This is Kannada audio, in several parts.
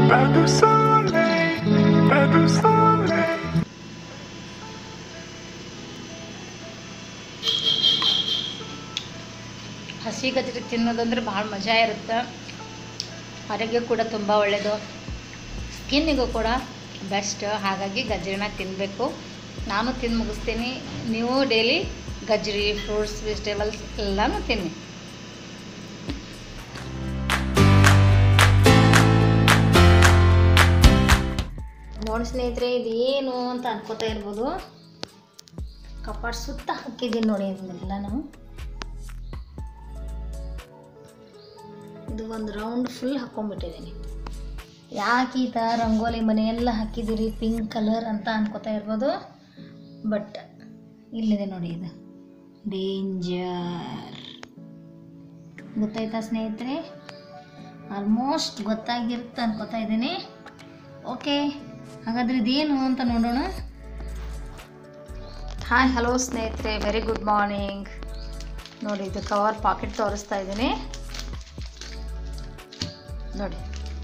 pas de soleil, pas de soleil. ಹಸಿ ಗಜ್ರಿ ತಿನ್ನೋದಂದ್ರೆ ಭಾಳ ಮಜಾ ಇರುತ್ತೆ ಆರೋಗ್ಯ ಕೂಡ ತುಂಬ ಒಳ್ಳೆಯದು ಸ್ಕಿನ್ನಿಗೂ ಕೂಡ ಬೆಸ್ಟ್ ಹಾಗಾಗಿ ಗಜ್ರಿನ ತಿನ್ನಬೇಕು ನಾನು ತಿಂದು ಮುಗಿಸ್ತೀನಿ ನೀವು ಡೈಲಿ ಗಜ್ರಿ ಫ್ರೂಟ್ಸ್ ವೆಜಿಟೇಬಲ್ಸ್ ಎಲ್ಲನೂ ತಿನ್ನಿ ನೋಡಿ ಸ್ನೇಹಿತರೆ ಇದು ಏನು ಅಂತ ಅನ್ಕೋತಾ ಇರ್ಬೋದು ಕಪಾಟ್ ಸುತ್ತ ಹಾಕಿದ್ದೀನಿ ನೋಡಿ ಇದನ್ನೆಲ್ಲ ನಾವು ಇದು ಒಂದು ರೌಂಡ್ ಫುಲ್ ಹಾಕ್ಕೊಂಡ್ಬಿಟ್ಟಿದ್ದೀನಿ ಯಾಕೆ ಈ ಥರ ರಂಗೋಲಿ ಮನೆಯೆಲ್ಲ ಹಾಕಿದ್ದೀರಿ ಪಿಂಕ್ ಕಲರ್ ಅಂತ ಅನ್ಕೋತಾ ಇರ್ಬೋದು ಬಟ್ ಇಲ್ಲಿದೆ ನೋಡಿ ಇದು ಡೇಂಜರ್ ಗೊತ್ತಾಯ್ತಾ ಸ್ನೇಹಿತರೆ ಆಲ್ಮೋಸ್ಟ್ ಗೊತ್ತಾಗಿರುತ್ತೆ ಅನ್ಕೋತಾ ಇದ್ದೀನಿ ಓಕೆ ಹಾಗಾದ್ರೆ ಇದೇನು ಅಂತ ನೋಡೋಣ ಹಾಯ್ ಹಲೋ ಸ್ನೇಹಿತರೆ ವೆರಿ ಗುಡ್ ಮಾರ್ನಿಂಗ್ ನೋಡಿ ಇದು ಕವರ್ ಪಾಕೆಟ್ ತೋರಿಸ್ತಾ ಇದ್ದೀನಿ ನೋಡಿ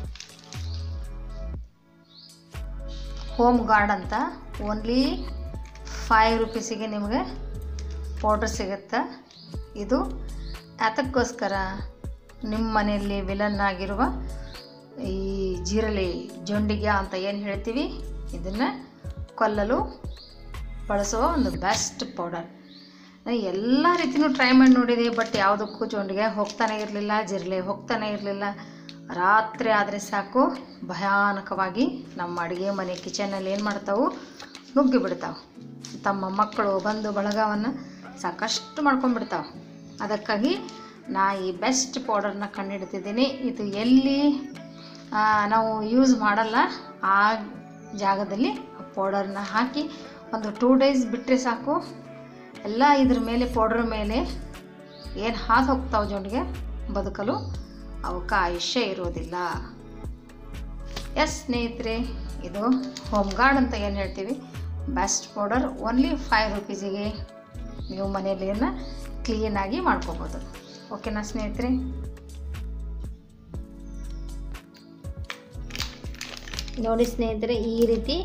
ಹೋಮ್ ಗಾರ್ಡ್ ಅಂತ ಓನ್ಲಿ ಫೈವ್ ರುಪೀಸಿಗೆ ನಿಮಗೆ ಪೌಡ್ರ್ ಸಿಗುತ್ತೆ ಇದು ಯಾತಕ್ಕೋಸ್ಕರ ನಿಮ್ಮ ಮನೆಯಲ್ಲಿ ವಿಲನ್ ಆಗಿರುವ ಈ ಜೀರಳೆ ಜೊಂಡಿಗೆ ಅಂತ ಏನು ಹೇಳ್ತೀವಿ ಇದನ್ನು ಕೊಲ್ಲಲು ಬಳಸುವ ಒಂದು ಬೆಸ್ಟ್ ಪೌಡರ್ ನಾನು ಎಲ್ಲ ರೀತಿಯೂ ಟ್ರೈ ಮಾಡಿ ನೋಡಿದೆ ಬಟ್ ಯಾವುದಕ್ಕೂ ಜೊಂಡಿಗೆ ಹೋಗ್ತಾನೆ ಇರಲಿಲ್ಲ ಜಿರಳೆ ಹೋಗ್ತಾನೆ ಇರಲಿಲ್ಲ ರಾತ್ರಿ ಆದರೆ ಸಾಕು ಭಯಾನಕವಾಗಿ ನಮ್ಮ ಅಡುಗೆ ಮನೆ ಕಿಚನಲ್ಲಿ ಏನು ಮಾಡ್ತಾವು ನುಗ್ಗಿ ಬಿಡ್ತಾವೆ ತಮ್ಮ ಮಕ್ಕಳು ಬಂದು ಬಳಗವನ್ನು ಸಾಕಷ್ಟು ಮಾಡ್ಕೊಂಡ್ಬಿಡ್ತಾವೆ ಅದಕ್ಕಾಗಿ ನಾ ಈ ಬೆಸ್ಟ್ ಪೌಡರ್ನ ಕಂಡುಹಿಡ್ತಿದ್ದೀನಿ ಇದು ಎಲ್ಲಿ ಆ, ನಾವು ಯೂಸ್ ಮಾಡಲ್ಲ ಆ ಜಾಗದಲ್ಲಿ ಆ ಪೌಡರ್ನ ಹಾಕಿ ಒಂದು ಟೂ ಡೇಸ್ ಬಿಟ್ಟರೆ ಸಾಕು ಎಲ್ಲ ಇದ್ರ ಮೇಲೆ ಪೌಡ್ರ್ ಮೇಲೆ ಏನು ಹಾದು ಹೋಗ್ತಾವೆ ಜೊಂಡಿಗೆ ಬದುಕಲು ಅವಕ್ಕೆ ಆಯುಷ್ಯ ಇರೋದಿಲ್ಲ ಎಸ್ ಸ್ನೇಹಿತರೆ ಇದು ಹೋಮ್ ಗಾರ್ಡ್ ಅಂತ ಏನು ಹೇಳ್ತೀವಿ ಬೆಸ್ಟ್ ಪೌಡರ್ ಓನ್ಲಿ ಫೈವ್ ರುಪೀಸಿಗೆ ನೀವು ಮನೆಯಲ್ಲಿ ಇದನ್ನ ಕ್ಲೀನಾಗಿ ಮಾಡ್ಕೋಬೋದು ಓಕೆನಾ ಸ್ನೇಹಿತರೆ ನೋಡಿ ಸ್ನೇಹಿತರೆ ಈ ರೀತಿ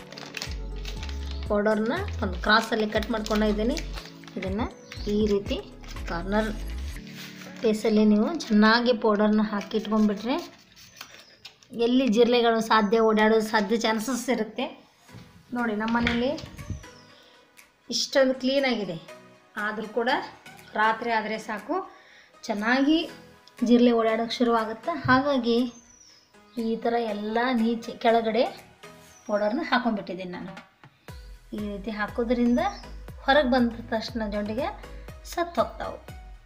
ಪೌಡರ್ನ ಒಂದು ಕ್ರಾಸಲ್ಲಿ ಕಟ್ ಮಾಡ್ಕೊಂಡು ಇದ್ದೀನಿ ಇದನ್ನು ಈ ರೀತಿ ಕಾರ್ನರ್ ಪೇಸಲ್ಲಿ ನೀವು ಚೆನ್ನಾಗಿ ಪೌಡರ್ನ ಹಾಕಿ ಇಟ್ಕೊಂಡ್ಬಿಟ್ರೆ ಎಲ್ಲಿ ಜಿರಳೆಗಳು ಸಾಧ್ಯ ಓಡಾಡೋದು ಸಾಧ್ಯ ಚಾನ್ಸಸ್ ಇರುತ್ತೆ ನೋಡಿ ನಮ್ಮ ಮನೇಲಿ ಇಷ್ಟೊಂದು ಕ್ಲೀನಾಗಿದೆ ಆದರೂ ಕೂಡ ರಾತ್ರಿ ಆದರೆ ಸಾಕು ಚೆನ್ನಾಗಿ ಜಿರಳೆ ಓಡಾಡೋಕ್ಕೆ ಶುರುವಾಗುತ್ತೆ ಹಾಗಾಗಿ ಈ ಥರ ಎಲ್ಲ ನೀಚೆ ಕೆಳಗಡೆ ಪೌಡರ್ನ ಹಾಕೊಂಡ್ಬಿಟ್ಟಿದ್ದೀನಿ ನಾನು ಈ ರೀತಿ ಹಾಕೋದ್ರಿಂದ ಹೊರಗೆ ಬಂದ ತಕ್ಷಣ ಜೊಂಡಿಗೆ ಸತ್ತು ಹೋಗ್ತಾವೆ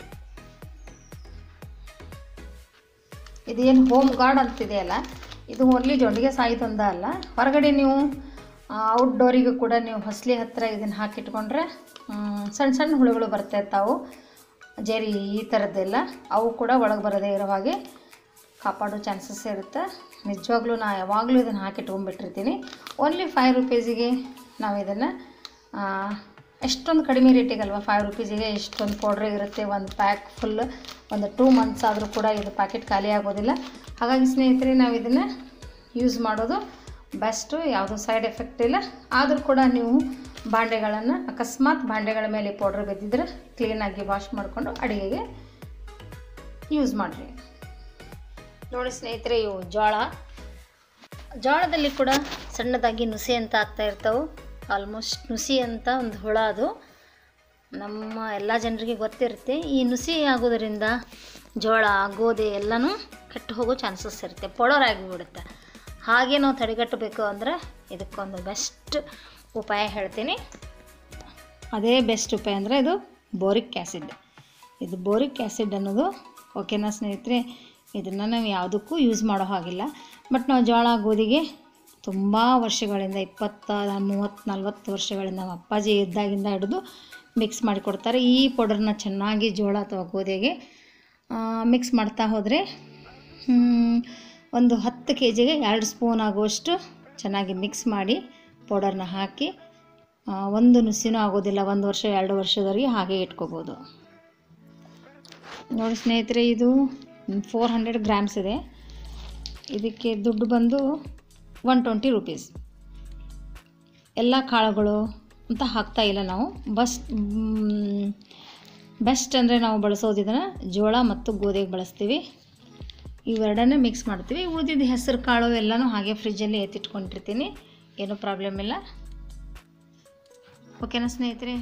ಇದೇನು ಹೋಮ್ ಗಾರ್ಡ್ ಅಂತಿದೆಯಲ್ಲ ಇದು ಓನ್ಲಿ ಜೊಂಡಿಗೆ ಸಾಯ್ತೊಂದ ಅಲ್ಲ ಹೊರಗಡೆ ನೀವು ಔಟ್ಡೋರಿಗೂ ಕೂಡ ನೀವು ಹೊಸಲಿ ಹತ್ತಿರ ಇದನ್ನು ಹಾಕಿಟ್ಕೊಂಡ್ರೆ ಮ್, ಸಣ್ಣ ಸಣ್ಣ ಹುಳುಗಳು ಬರ್ತಾ ಇರ್ತಾವು ಜೇರಿ ಈ ಥರದ್ದೆಲ್ಲ ಅವು ಕೂಡ ಒಳಗೆ ಬರದೇ ಇರೋ ಹಾಗೆ ಕಾಪಾಡೋ ಚಾನ್ಸಸ್ ಇರುತ್ತೆ ನಿಜವಾಗ್ಲೂ ನಾ ಯಾವಾಗಲೂ ಇದನ್ನು ಹಾಕಿಟ್ಕೊಂಡ್ಬಿಟ್ಟಿರ್ತೀನಿ ಓನ್ಲಿ ಫೈವ್ ರುಪೀಸಿಗೆ ನಾವು ಇದನ್ನು ಎಷ್ಟೊಂದು ಕಡಿಮೆ ರೇಟಿಗಲ್ವ ಫೈವ್ ರುಪೀಸಿಗೆ ಎಷ್ಟೊಂದು ಪೌಡ್ರ್ ಇರುತ್ತೆ ಒಂದು ಪ್ಯಾಕ್ ಫುಲ್ ಒಂದು ಟೂ ಮಂತ್ಸ್ ಆದರೂ ಕೂಡ ಇದು ಪ್ಯಾಕೆಟ್ ಖಾಲಿ ಆಗೋದಿಲ್ಲ ಹಾಗಾಗಿ ಸ್ನೇಹಿತರೆ ನಾವು ಇದನ್ನು ಯೂಸ್ ಮಾಡೋದು ಬೆಸ್ಟು ಯಾವುದೂ ಸೈಡ್ ಎಫೆಕ್ಟ್ ಇಲ್ಲ ಆದರೂ ಕೂಡ ನೀವು ಬಾಂಡೆಗಳನ್ನು ಅಕಸ್ಮಾತ್ ಬಾಂಡೆಗಳ ಮೇಲೆ ಪೌಡ್ರ್ ಬಿದ್ದಿದ್ರೆ ಕ್ಲೀನಾಗಿ ವಾಶ್ ಮಾಡಿಕೊಂಡು ಅಡುಗೆಗೆ ಯೂಸ್ ಮಾಡಿರಿ ನೋಡಿ ಸ್ನೇಹಿತರೆ ಇವು ಜೋಳ ಜೋಳದಲ್ಲಿ ಕೂಡ ಸಣ್ಣದಾಗಿ ನುಸಿ ಅಂತ ಆಗ್ತಾ ಇರ್ತವೆ ಆಲ್ಮೋಸ್ಟ್ ನುಸಿ ಅಂತ ಒಂದು ಹುಳ ಅದು ನಮ್ಮ ಎಲ್ಲ ಜನರಿಗೆ ಗೊತ್ತಿರುತ್ತೆ ಈ ನುಸಿ ಆಗೋದರಿಂದ ಜೋಳ ಗೋಧಿ ಎಲ್ಲನೂ ಕೆಟ್ಟು ಹೋಗೋ ಚಾನ್ಸಸ್ ಇರುತ್ತೆ ಪೊಳೋರ್ ಆಗಿಬಿಡುತ್ತೆ ಹಾಗೆ ನಾವು ತಡೆಗಟ್ಟಬೇಕು ಅಂದರೆ ಇದಕ್ಕೊಂದು ಬೆಸ್ಟ್ ಉಪಾಯ ಹೇಳ್ತೀನಿ ಅದೇ ಬೆಸ್ಟ್ ಉಪಾಯ ಅಂದರೆ ಇದು ಬೋರಿಕ್ ಆ್ಯಸಿಡ್ ಇದು ಬೋರಿಕ್ ಆ್ಯಸಿಡ್ ಅನ್ನೋದು ಓಕೆನಾ ಸ್ನೇಹಿತರೆ ಇದನ್ನು ನಾವು ಯಾವುದಕ್ಕೂ ಯೂಸ್ ಮಾಡೋ ಹಾಗಿಲ್ಲ ಬಟ್ ನಾವು ಜೋಳ ಗೋಧಿಗೆ ತುಂಬ ವರ್ಷಗಳಿಂದ ಇಪ್ಪತ್ತ ಮೂವತ್ತು ನಲ್ವತ್ತು ವರ್ಷಗಳಿಂದ ನಮ್ಮ ಅಪ್ಪಾಜಿ ಇದ್ದಾಗಿಂದ ಹಿಡಿದು ಮಿಕ್ಸ್ ಮಾಡಿಕೊಡ್ತಾರೆ ಈ ಪೌಡರ್ನ ಚೆನ್ನಾಗಿ ಜೋಳ ಅಥವಾ ಗೋಧಿಗೆ ಮಿಕ್ಸ್ ಮಾಡ್ತಾ ಹೋದರೆ ಒಂದು ಹತ್ತು ಕೆ ಜಿಗೆ ಎರಡು ಸ್ಪೂನ್ ಆಗುವಷ್ಟು ಚೆನ್ನಾಗಿ ಮಿಕ್ಸ್ ಮಾಡಿ ಪೌಡರ್ನ ಹಾಕಿ ಆ, ಒಂದು ನುಸಿನೂ ಆಗೋದಿಲ್ಲ ಒಂದು ವರ್ಷ ಎರಡು ವರ್ಷದವರೆಗೆ ಹಾಗೆ ಇಟ್ಕೋಬೋದು ನೋಡಿ ಸ್ನೇಹಿತರೆ ಇದು ಫೋರ್ ಹಂಡ್ರೆಡ್ ಗ್ರಾಮ್ಸ್ ಇದೆ ಇದಕ್ಕೆ ದುಡ್ಡು ಬಂದು ಒನ್ ಟ್ವೆಂಟಿ ರುಪೀಸ್ ಎಲ್ಲ ಕಾಳುಗಳು ಅಂತ ಹಾಕ್ತಾ ಇಲ್ಲ ನಾವು ಬಸ್ ಬೆಸ್ಟ್ ಅಂದರೆ ನಾವು ಬಳಸೋದು ಇದನ್ನು ಜೋಳ ಮತ್ತು ಗೋಧಿಗೆ ಬಳಸ್ತೀವಿ ಇವೆರಡನ್ನೇ ಮಿಕ್ಸ್ ಮಾಡ್ತೀವಿ ಉಳಿದಿದ್ದು ಹೆಸರು ಕಾಳು ಎಲ್ಲನೂ ಹಾಗೆ ಫ್ರಿಜ್ಜಲ್ಲಿ ಎತ್ತಿಟ್ಕೊಂಡಿರ್ತೀನಿ ಏನೂ ಪ್ರಾಬ್ಲಮ್ ಇಲ್ಲ ಓಕೆನಾ ಸ್ನೇಹಿತರೆ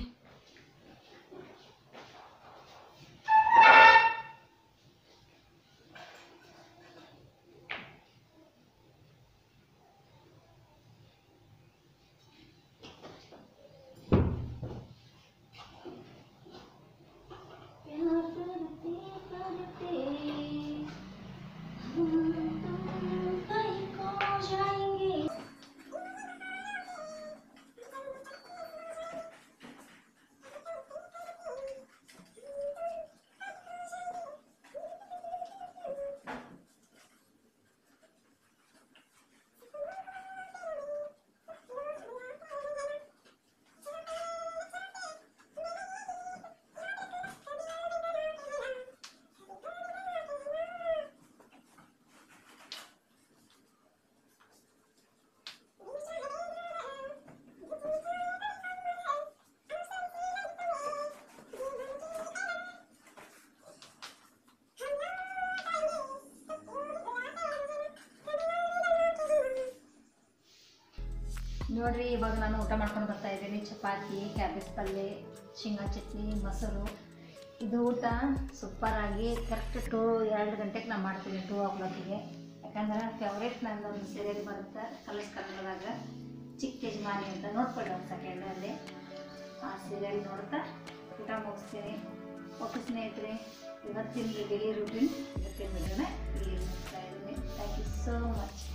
ನೋಡ್ರಿ ಇವಾಗ ನಾನು ಊಟ ಮಾಡ್ಕೊಂಡು ಬರ್ತಾ ಇದ್ದೀನಿ ಚಪಾತಿ ಕ್ಯಾಬೇಜ್ ಪಲ್ಯ ಶೇಂಗಾ ಚಟ್ನಿ ಮೊಸರು ಇದು ಊಟ ಸೂಪರಾಗಿ ಕರೆಕ್ಟ್ ಟೂ ಎರಡು ಗಂಟೆಗೆ ನಾನು ಮಾಡ್ತೀನಿ ಟೂ ಓ ಕ್ಲಾಕಿಗೆ ಯಾಕಂದ್ರೆ ಫೇವ್ರೇಟ್ ನಂದೊಂದು ಸೀರಿಯಲ್ ಬರುತ್ತೆ ಕಲರ್ಸ್ ಕನ್ನಡದಾಗ ಚಿಕ್ಕ ಯಜಮಾನಿ ಅಂತ ನೋಡ್ಕೊಳ್ಳಿ ಒಂದು ಸೆಕೆಂಡಲ್ಲಿ ಆ ಸೀರಿಯಲ್ ನೋಡ್ತಾ ಊಟ ಮುಗಿಸ್ತೀನಿ ಓಕೆ ಸ್ನೇಹಿತರೆ ಇವತ್ತಿನ ಡೈಲಿ ರೂಟೀನ್ ಇವತ್ತಿನ ವಿಡಿಯೋನ ಇಲ್ಲಿ ಮುಗಿಸ್ತಾ ಇದ್ದೀನಿ ಥ್ಯಾಂಕ್ ಯು ಸೋ ಮಚ್